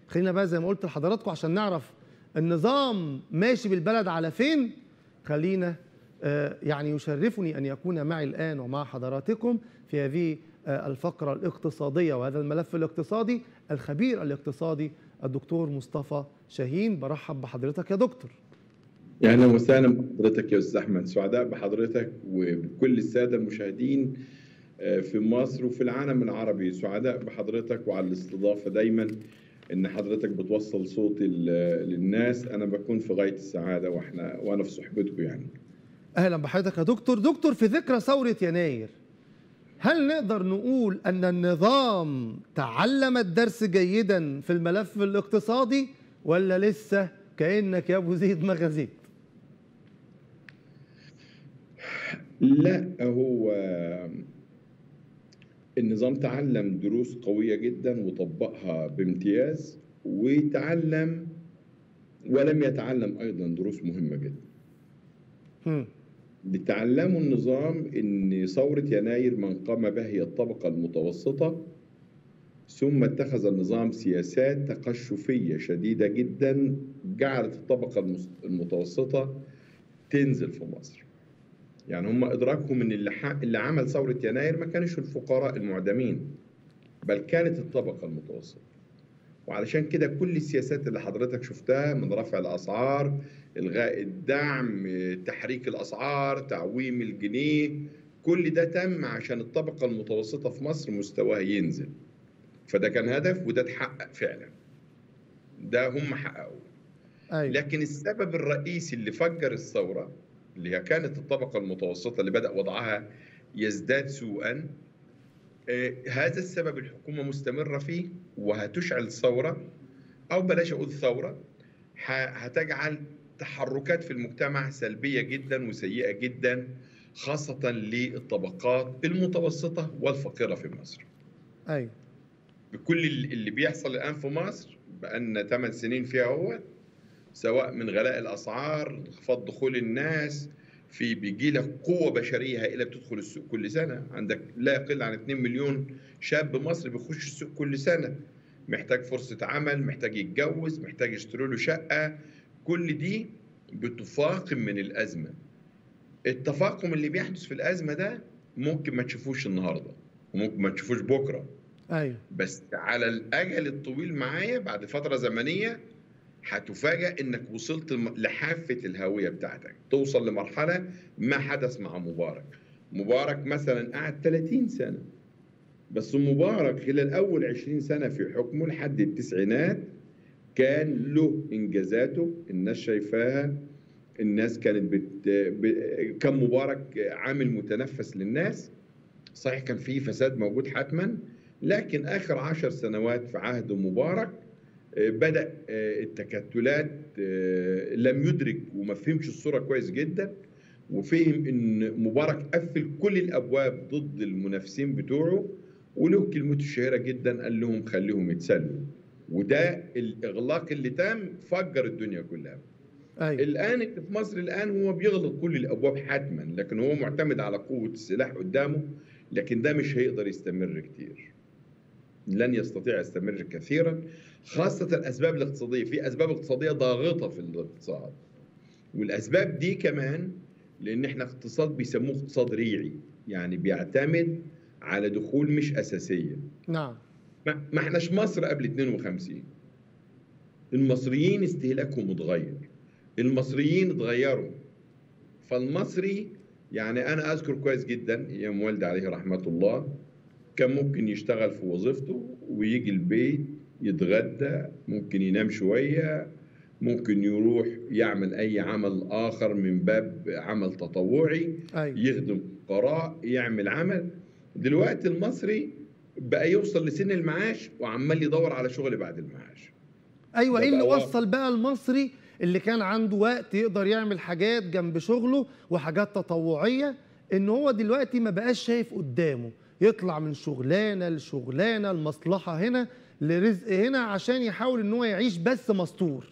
خلينا بقى زي ما قلت لحضراتكم عشان نعرف النظام ماشي بالبلد على فين خلينا آه، يعني يشرفني ان يكون معي الان ومع حضراتكم في هذه آه، الفقره الاقتصاديه وهذا الملف الاقتصادي الخبير الاقتصادي الدكتور مصطفى شاهين برحب بحضرتك يا دكتور يا اهلا وسهلا بحضرتك يا استاذ احمد سعداء بحضرتك وبكل الساده المشاهدين آه، في مصر وفي العالم العربي سعداء بحضرتك وعلى الاستضافه دايما ان حضرتك بتوصل صوتي ل- للناس انا بكون في غايه السعاده واحنا وانا في صحبتكم يعني اهلا بحضرتك يا دكتور دكتور في ذكرى ثوره يناير هل نقدر نقول ان النظام تعلم الدرس جيدا في الملف الاقتصادي ولا لسه كانك يا ابو زيد ما غزيت لا هو النظام تعلم دروس قويه جدا وطبقها بامتياز وتعلم ولم يتعلم ايضا دروس مهمه جدا هم. بتعلموا النظام ان ثورة يناير من قام بها هي الطبقة المتوسطة ثم اتخذ النظام سياسات تقشفية شديدة جدا جعلت الطبقة المس- المتوسطة تنزل في مصر يعني هم إدراكهم ان اللي, ح- اللي عمل ثورة يناير ما كانش الفقراء المعدمين بل كانت الطبقة المتوسطة وعلشان كده كل السياسات اللي حضرتك شفتها من رفع الأسعار الغاء الدعم تحريك الاسعار تعويم الجنيه كل ده تم عشان الطبقه المتوسطه في مصر مستواها ينزل فده كان هدف وده اتحقق فعلا ده هم حققوه ايوه لكن السبب الرئيسي اللي فجر الثوره اللي هي كانت الطبقه المتوسطه اللي بدا وضعها يزداد سوءا آه، هذا السبب الحكومه مستمره فيه وهتشعل ثوره او بلاش اقول ثوره ه- هتجعل تحركات في المجتمع سلبيه جدا وسيئه جدا خاصه للطبقات المتوسطه والفقيره في مصر. ايوه بكل ال- اللي بيحصل الان في مصر بقالنا 8 سنين فيها هو سواء من غلاء الاسعار انخفاض دخول الناس في بيجي لك قوه بشريه هائله بتدخل السوق كل سنه عندك لا يقل عن 2 مليون شاب مصري بيخش السوق كل سنه محتاج فرصه عمل محتاج يتجوز محتاج يشتري له شقه كل دي بتفاقم من الازمه التفاقم اللي بيحدث في الازمه ده ممكن ما تشوفوش النهارده وممكن ما تشوفوش بكره ايوه بس على الاجل الطويل معايا بعد فتره زمنيه هتفاجأ انك وصلت الم- لحافه الهويه بتاعتك توصل لمرحله ما حدث مع مبارك مبارك مثلا قعد 30 سنه بس مبارك خلال اول 20 سنه في حكمه لحد التسعينات كان له انجازاته الناس شايفاها الناس كانت بت... ب... كان مبارك عامل متنفس للناس صحيح كان في فساد موجود حتما لكن اخر عشر سنوات في عهد مبارك آه، بدا آه، التكتلات آه، لم يدرك وما فهمش الصوره كويس جدا وفهم ان مبارك قفل كل الابواب ضد المنافسين بتوعه وله كلمته الشهيره جدا قال لهم خليهم يتسلوا وده الاغلاق اللي تم فجر الدنيا كلها ايوه الان اللي في مصر الان هو بيغلق كل الابواب حتما لكن هو معتمد على قوه السلاح قدامه لكن ده مش هيقدر يستمر كتير لن يستطيع يستمر كثيرا خاصه الاسباب الاقتصاديه في اسباب اقتصاديه ضاغطه في الاقتصاد والاسباب دي كمان لان احنا اقتصاد بيسموه اقتصاد ريعي يعني بيعتمد على دخول مش اساسيه نعم ما ما احناش مصر قبل 52 المصريين استهلاكهم اتغير المصريين اتغيروا فالمصري يعني انا اذكر كويس جدا ايام والدي عليه رحمه الله كان ممكن يشتغل في وظيفته ويجي البيت يتغدى ممكن ينام شويه ممكن يروح يعمل اي عمل اخر من باب عمل تطوعي ايوه يخدم فقراء يعمل عمل دلوقتي المصري بقى يوصل لسن المعاش وعمال يدور على شغل بعد المعاش ايوه ده ايه اللي بقى واقع. وصل بقى المصري اللي كان عنده وقت يقدر يعمل حاجات جنب شغله وحاجات تطوعيه ان هو دلوقتي ما بقاش شايف قدامه يطلع من شغلانه لشغلانه المصلحه هنا لرزق هنا عشان يحاول ان هو يعيش بس مستور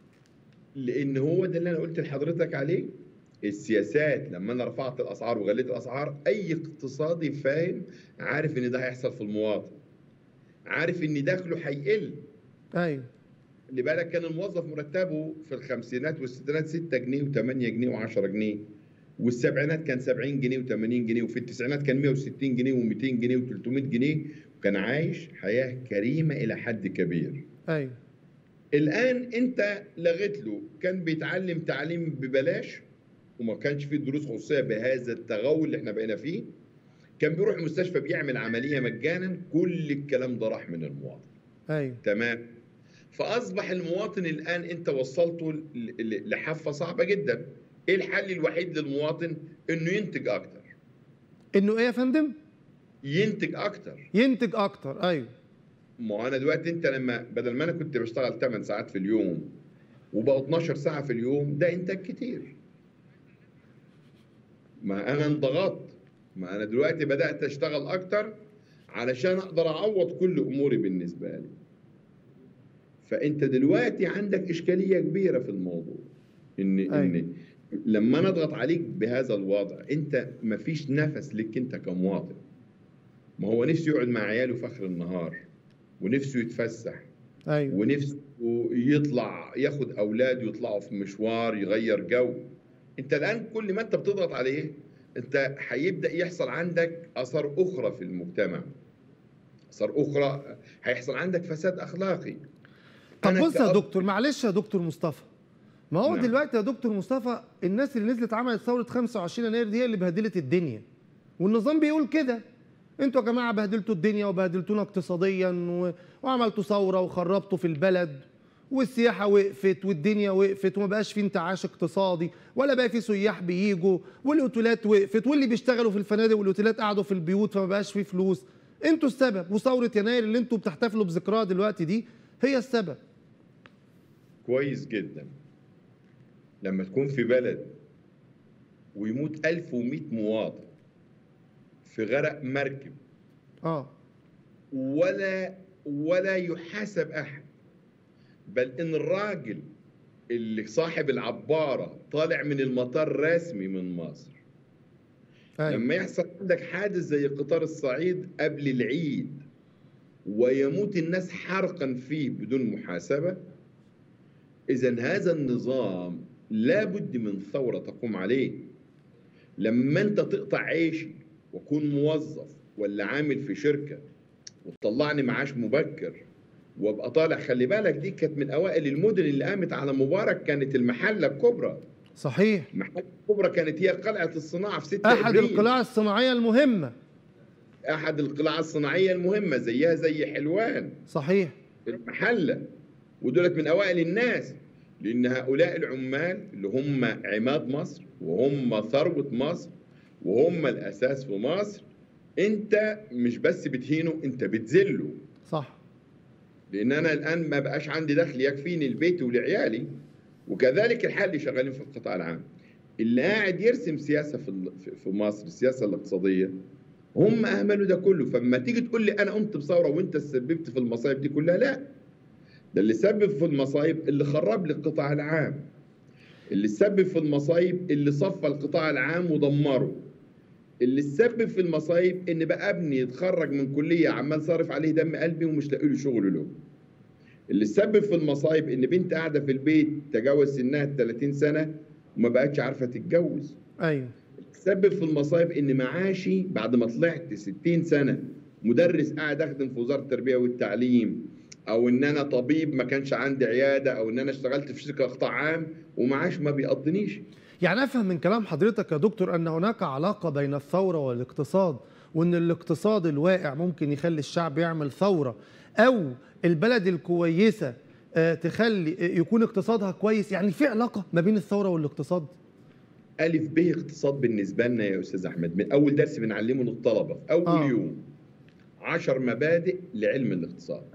لان هو ده اللي انا قلت لحضرتك عليه السياسات لما انا رفعت الاسعار وغليت الاسعار اي اقتصادي فاهم عارف ان ده هيحصل في المواطن عارف ان دخله هيقل ايوه اللي بالك كان الموظف مرتبه في الخمسينات والستينات 6 جنيه و8 جنيه و10 جنيه والسبعينات كان 70 جنيه و80 جنيه وفي التسعينات كان 160 جنيه و200 جنيه و300 جنيه وكان عايش حياه كريمه الى حد كبير ايوه الان انت لغيت له كان بيتعلم تعليم ببلاش وما كانش فيه دروس خصوصيه بهذا التغول اللي احنا بقينا فيه كان بيروح المستشفى بيعمل عمليه مجانا كل الكلام ده راح من المواطن ايوه تمام فاصبح المواطن الان انت وصلته ل- ل- لحافه صعبه جدا ايه الحل الوحيد للمواطن انه ينتج اكتر انه ايه يا فندم ينتج اكتر ينتج اكتر ايوه ما هو انا دلوقتي انت لما بدل ما انا كنت بشتغل 8 ساعات في اليوم وبقى 12 ساعه في اليوم ده انتاج كتير ما انا انضغطت ما انا دلوقتي بدات اشتغل اكتر علشان اقدر اعوض كل اموري بالنسبه لي فانت دلوقتي عندك اشكاليه كبيره في الموضوع ان أيوة. ان لما انا اضغط عليك بهذا الوضع انت مفيش نفس لك انت كمواطن ما هو نفسه يقعد مع عياله في اخر النهار ونفسه يتفسح ايوه ونفسه يطلع ياخد اولاده يطلعوا في مشوار يغير جو انت الان كل ما انت بتضغط عليه انت هيبدا يحصل عندك اثار اخرى في المجتمع اثار اخرى هيحصل عندك فساد اخلاقي طب أنا بص يا كأب- دكتور معلش يا دكتور مصطفى ما هو نعم. دلوقتي يا دكتور مصطفى الناس اللي نزلت عملت ثوره 25 يناير دي هي اللي بهدلت الدنيا والنظام بيقول كده انتوا يا جماعه بهدلتوا الدنيا وبهدلتونا اقتصاديا و... وعملتوا ثوره وخربتوا في البلد والسياحه وقفت والدنيا وقفت وما بقاش في انتعاش اقتصادي ولا بقى في سياح بيجوا والاوتيلات وقفت واللي بيشتغلوا في الفنادق والاوتيلات قعدوا في البيوت فما بقاش في فلوس انتوا السبب وثوره يناير اللي انتوا بتحتفلوا بذكراها دلوقتي دي هي السبب كويس جدا لما تكون في بلد ويموت 1100 مواطن في غرق مركب اه ولا ولا يحاسب احد بل ان الراجل اللي صاحب العباره طالع من المطار رسمي من مصر أيوة. لما يحصل عندك حادث زي قطار الصعيد قبل العيد ويموت الناس حرقا فيه بدون محاسبه اذا هذا النظام لابد من ثوره تقوم عليه لما انت تقطع عيشي واكون موظف ولا عامل في شركه وتطلعني معاش مبكر وابقى طالع خلي بالك دي كانت من اوائل المدن اللي قامت على مبارك كانت المحله الكبرى صحيح المحله الكبرى كانت هي قلعه الصناعه في 6 احد ابريل القلاع الصناعيه المهمه احد القلاع الصناعيه المهمه زيها زي حلوان صحيح المحله ودولت من اوائل الناس لان هؤلاء العمال اللي هم عماد مصر وهم ثروه مصر وهم الاساس في مصر انت مش بس بتهينه انت بتذله صح لان انا الان ما بقاش عندي دخل يكفيني لبيتي ولعيالي وكذلك الحال اللي شغالين في القطاع العام اللي قاعد يرسم سياسه في ال- في- في مصر السياسه الاقتصاديه هم اهملوا ده كله فلما تيجي تقول لي انا قمت بثوره وانت سببت في المصايب دي كلها لا ده اللي سبب في المصايب اللي خرب لي القطاع العام اللي سبب في المصايب اللي صفى القطاع العام ودمره اللي سبب في المصايب ان بقى ابني يتخرج من كليه عمال صارف عليه دم قلبي ومش لاقي له شغل له اللي سبب في المصايب ان بنت قاعده في البيت تجاوز سنها ال 30 سنه وما بقتش عارفه تتجوز ايوه سبب في المصايب ان معاشي بعد ما طلعت 60 سنه مدرس قاعد اخدم في وزاره التربيه والتعليم او ان انا طبيب ما كانش عندي عياده او ان انا اشتغلت في شركه قطاع عام ومعاش ما بيقضنيش يعني افهم من كلام حضرتك يا دكتور ان هناك علاقه بين الثوره والاقتصاد وان الاقتصاد الواقع ممكن يخلي الشعب يعمل ثوره او البلد الكويسه آه، تخلي آه، يكون اقتصادها كويس يعني في علاقه ما بين الثوره والاقتصاد الف ب اقتصاد بالنسبه لنا يا استاذ احمد من اول درس بنعلمه للطلبه في اول آه. آه. يوم عشر مبادئ لعلم الاقتصاد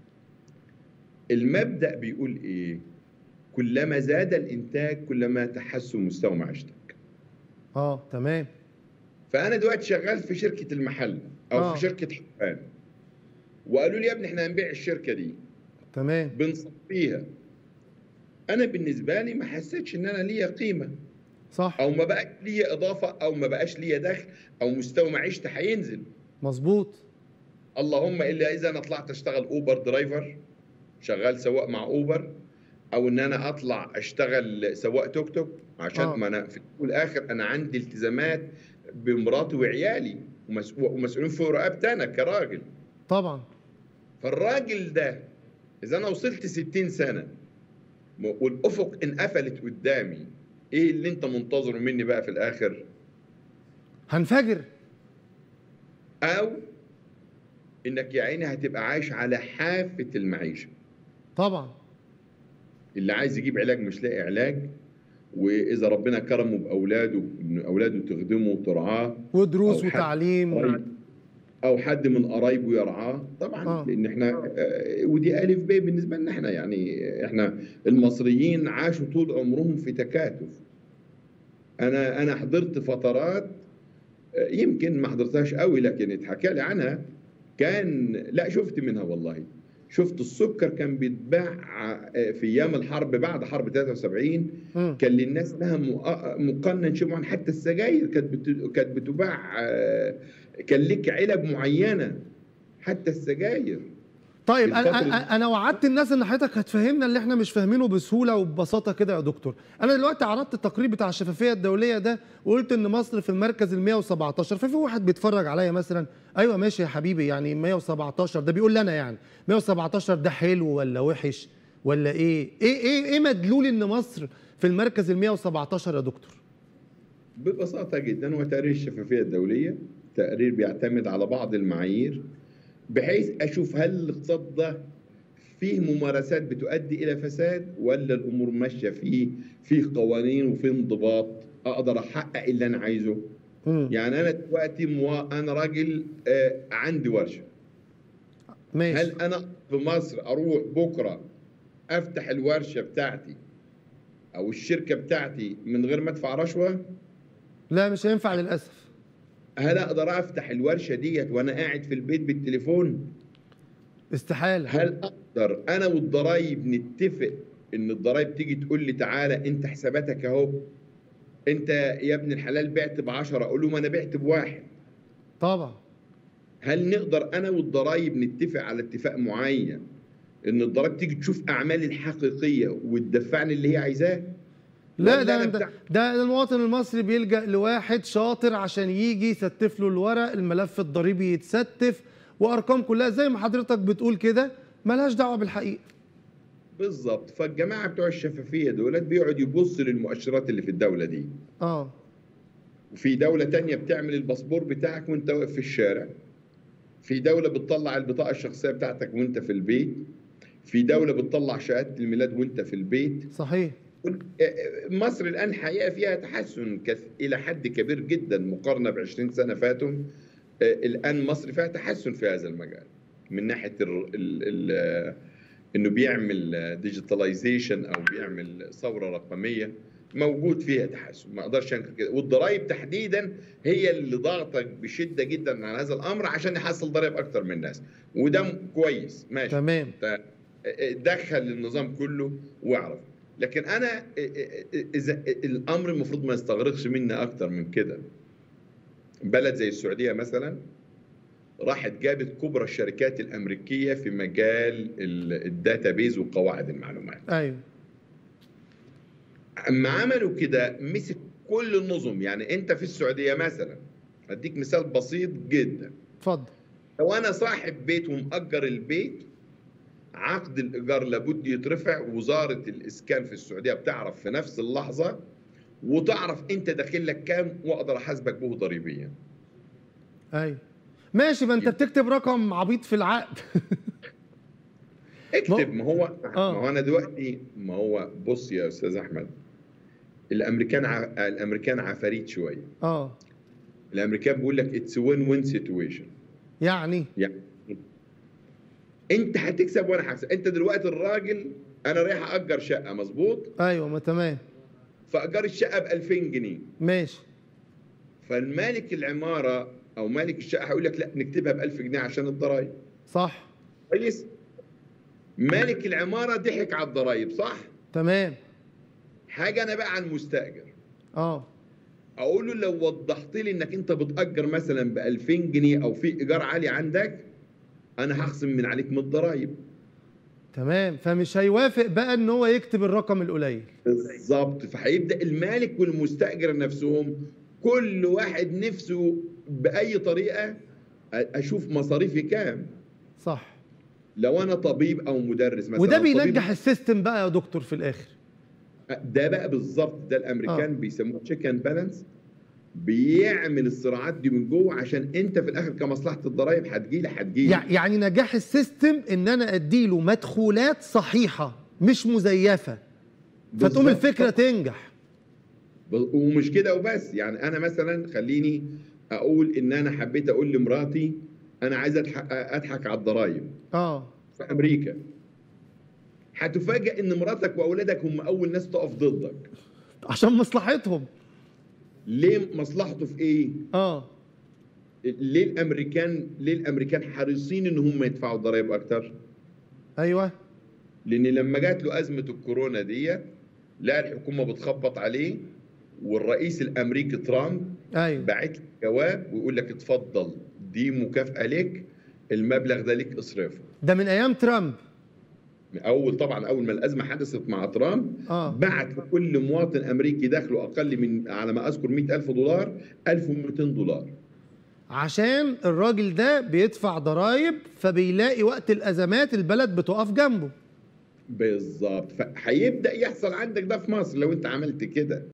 المبدا بيقول ايه كلما زاد الانتاج كلما تحسن مستوى معيشتك اه تمام فانا دلوقتي شغال في شركه المحل او آه. آه. في شركه حلوان وقالوا لي يا ابني احنا هنبيع الشركه دي تمام بنصفيها انا بالنسبه لي ما حسيتش ان انا ليا قيمه صح او ما بقاش ليا اضافه او ما بقاش ليا دخل او مستوى معيشتي هينزل مظبوط اللهم الا اذا انا طلعت اشتغل اوبر درايفر شغال سواق مع اوبر او ان انا اطلع اشتغل سواق توك توك عشان آه. ما انا في الاخر انا عندي التزامات بمراتي وعيالي ومس- ومسؤولين فوق رقبتي انا كراجل طبعا فالراجل ده اذا انا وصلت 60 سنه م- والافق انقفلت قدامي ايه اللي انت منتظره مني بقى في الاخر هنفجر او انك يا عيني هتبقى عايش على حافه المعيشه طبعا اللي عايز يجيب علاج مش لاقي علاج واذا ربنا كرمه باولاده ان اولاده تخدمه وترعاه ودروس أو حد وتعليم قريب او حد من قرايبه يرعاه طبعا آه. لان احنا آه، ودي الف ب بالنسبه لنا احنا يعني احنا المصريين عاشوا طول عمرهم في تكاتف انا انا حضرت فترات آه، يمكن ما حضرتهاش قوي لكن اتحكى لي عنها كان لا شفت منها والله شفت السكر كان بيتباع آه، في ايام الحرب بعد حرب 73 مم. كان للناس لها مق- مقنن شبعا حتى السجاير كانت بت- كانت بتباع آه، كان لك علب معينه حتى السجاير طيب في انا الفترة انا أنا وعدت الناس ان حضرتك هتفهمنا اللي احنا مش فاهمينه بسهوله وببساطه كده يا دكتور انا دلوقتي عرضت التقرير بتاع الشفافيه الدوليه ده وقلت ان مصر في المركز ال 117 ففي واحد بيتفرج عليا مثلا ايوه ماشي يا حبيبي يعني 117 ده بيقول لي انا يعني 117 ده حلو ولا وحش ولا ايه ايه ايه ايه مدلول ان مصر في المركز ال 117 يا دكتور ببساطه جدا هو تقرير الشفافيه الدوليه تقرير بيعتمد على بعض المعايير بحيث اشوف هل الاقتصاد ده فيه ممارسات بتؤدي الى فساد ولا الامور ماشيه فيه فيه قوانين وفيه انضباط اقدر احقق اللي انا عايزه مم. يعني انا دلوقتي موا... انا راجل آه عندي ورشه ماشي هل انا في مصر اروح بكره افتح الورشه بتاعتي او الشركه بتاعتي من غير ما ادفع رشوه لا مش هينفع للاسف هل اقدر افتح الورشه ديت وانا قاعد في البيت بالتليفون استحاله هل اقدر انا والضرايب نتفق ان الضرايب تيجي تقول لي تعالى انت حساباتك اهو انت يا ابن الحلال بعت ب 10 اقول لهم انا بعت بواحد طبعا هل نقدر انا والضرايب نتفق على اتفاق معين ان الضرايب تيجي تشوف اعمالي الحقيقيه وتدفعني اللي هي عايزاه لا ولا ده أنا ده, بتاع- ده المواطن المصري بيلجأ لواحد شاطر عشان يجي يستف له الورق الملف الضريبي يتستف وارقام كلها زي ما حضرتك بتقول كده ملهاش دعوه بالحقيقه بالظبط فالجماعه بتوع الشفافيه دولت بيقعد يبص للمؤشرات اللي في الدوله دي اه وفي دولة تانية بتعمل الباسبور بتاعك وانت واقف في الشارع في دولة بتطلع البطاقة الشخصية بتاعتك وانت في البيت في دولة بتطلع شهادة الميلاد وانت في البيت صحيح مصر الآن حقيقة فيها تحسن كث- إلى حد كبير جدا مقارنة ب 20 سنة فاتوا آه، الآن مصر فيها تحسن في هذا المجال من ناحية ال ال ال انه بيعمل ديجيتاليزيشن او بيعمل ثوره رقميه موجود فيها تحسن ما اقدرش انكر كده والضرائب تحديدا هي اللي ضاغطك بشده جدا على هذا الامر عشان يحصل ضرائب اكتر من الناس وده م- كويس ماشي تمام ت- دخل النظام كله واعرف لكن انا اذا الامر المفروض ما يستغرقش مني اكتر من كده بلد زي السعوديه مثلا راحت جابت كبرى الشركات الامريكيه في مجال الداتابيز وقواعد المعلومات ايوه اما عملوا كده مسك كل النظم يعني انت في السعوديه مثلا اديك مثال بسيط جدا اتفضل لو انا صاحب بيت ومأجر البيت عقد الايجار لابد يترفع وزاره الاسكان في السعوديه بتعرف في نفس اللحظه وتعرف انت داخل لك كام واقدر احاسبك به ضريبيا ايوه ماشي ما انت بتكتب رقم عبيط في العقد اكتب ما هو آه. ما هو انا دلوقتي ما هو بص يا استاذ احمد الامريكان ع... الامريكان عفاريت شويه اه الامريكان بيقول لك اتس وين وين سيتويشن يعني يعني انت هتكسب وانا هكسب انت دلوقتي الراجل انا رايح اجر شقه مظبوط ايوه ما تمام فاجار الشقه ب 2000 جنيه ماشي فالمالك العماره او مالك الشقه هيقول لك لا نكتبها ب 1000 جنيه عشان الضرايب صح كويس مالك العماره ضحك على الضرايب صح تمام حاجه انا بقى على المستاجر اه اقول له لو وضحت لي انك انت بتاجر مثلا ب 2000 جنيه او في ايجار عالي عندك انا هخصم من عليك من الضرايب تمام فمش هيوافق بقى ان هو يكتب الرقم القليل بالظبط فهيبدا المالك والمستاجر نفسهم كل واحد نفسه باي طريقه اشوف مصاريفي كام صح لو انا طبيب او مدرس مثلا وده الطبيب- بينجح السيستم بقى يا دكتور في الاخر ده بقى بالظبط ده الامريكان آه. بيسموه تشيك اند بالانس بيعمل الصراعات دي من جوه عشان انت في الاخر كمصلحه الضرايب هتجيلي هتجيلي يع- يعني نجاح السيستم ان انا اديله مدخولات صحيحه مش مزيفه فتقوم بالظبط. الفكره تنجح ب- ومش كده وبس يعني انا مثلا خليني اقول ان انا حبيت اقول لمراتي انا عايز اضحك اضحك على الضرايب اه في امريكا هتفاجئ ان مراتك واولادك هم اول ناس تقف ضدك عشان مصلحتهم ليه مصلحته في ايه اه ليه الامريكان ليه الامريكان حريصين ان هم يدفعوا ضرائب اكتر ايوه لان لما جات له ازمه الكورونا ديت لقى الحكومه بتخبط عليه والرئيس الامريكي ترامب ايوه باعت لي جواب ويقول لك اتفضل دي مكافاه لك المبلغ ده ليك اصرفه ده من ايام ترامب اول طبعا اول ما الازمه حدثت مع ترامب اه بعت لكل مواطن امريكي دخله اقل من على ما اذكر 100000 دولار 1200 دولار عشان الراجل ده بيدفع ضرائب فبيلاقي وقت الازمات البلد بتقف جنبه بالظبط فهيبدا يحصل عندك ده في مصر لو انت عملت كده